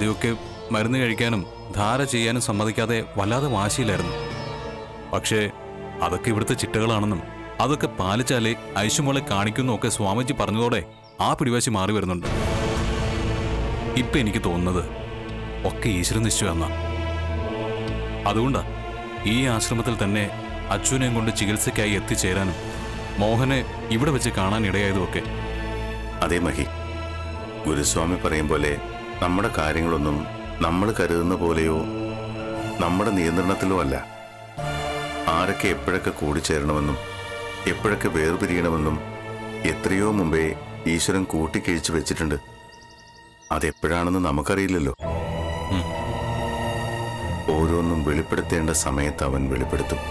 ആദ്യമൊക്കെ മരുന്ന് കഴിക്കാനും ധാര ചെയ്യാനും സമ്മതിക്കാതെ വല്ലാതെ വാശിയിലായിരുന്നു പക്ഷേ അതൊക്കെ ഇവിടുത്തെ ചിട്ടകളാണെന്നും അതൊക്കെ പാലിച്ചാലേ ഐശുമോളെ കാണിക്കുന്നു ഒക്കെ സ്വാമിജി പറഞ്ഞതോടെ ആ പിടിവാശി മാറി വരുന്നുണ്ട് ഇപ്പൊ എനിക്ക് തോന്നുന്നത് ഒക്കെ ഈശ്വര നിശ്ചയമെന്ന അതുകൊണ്ടാ ഈ ആശ്രമത്തിൽ തന്നെ അച്ഛനെയും കൊണ്ട് ചികിത്സയ്ക്കായി എത്തിച്ചേരാനും മോഹനെ ഇവിടെ വെച്ച് കാണാൻ ഇടയായതുമൊക്കെ അതേ മഹി ഗുരുസ്വാമി പറയും പോലെ നമ്മുടെ കാര്യങ്ങളൊന്നും നമ്മൾ കരുതുന്ന പോലെയോ നമ്മുടെ നിയന്ത്രണത്തിലോ അല്ല ആരൊക്കെ എപ്പോഴൊക്കെ കൂടിച്ചേരണമെന്നും എപ്പോഴൊക്കെ വേർപിരിയണമെന്നും എത്രയോ മുമ്പേ ഈശ്വരൻ കൂട്ടിക്കിഴിച്ചു വെച്ചിട്ടുണ്ട് അതെപ്പോഴാണെന്ന് നമുക്കറിയില്ലല്ലോ ഉം. ഓരോന്നും വെളിപ്പെടുത്തേണ്ട സമയത്ത് അവൻ വെളിപ്പെടുത്തും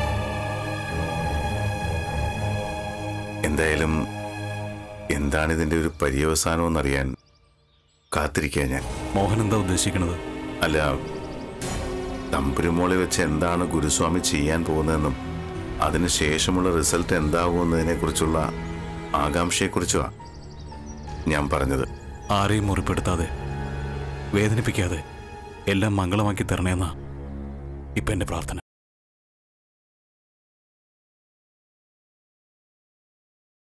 എന്തായാലും എന്താണ് ഇതിന്റെ ഒരു പര്യവസാനമെന്നറിയാൻ കാത്തിരിക്കുക ഞാൻ മോഹൻ എന്താ ഉദ്ദേശിക്കുന്നത് അല്ല തമ്പുരുമോളെ വെച്ച് എന്താണ് ഗുരുസ്വാമി ചെയ്യാൻ പോകുന്നതെന്നും അതിനുശേഷമുള്ള റിസൾട്ട് എന്താകുമെന്നതിനെ കുറിച്ചുള്ള ആകാംക്ഷയെക്കുറിച്ചുമാണ് ഞാൻ പറഞ്ഞത് ആരെയും മുറിപ്പെടുത്താതെ വേദനിപ്പിക്കാതെ എല്ലാം മംഗളമാക്കി തരണേന്നാ ഇപ്പൊ എന്റെ പ്രാർത്ഥന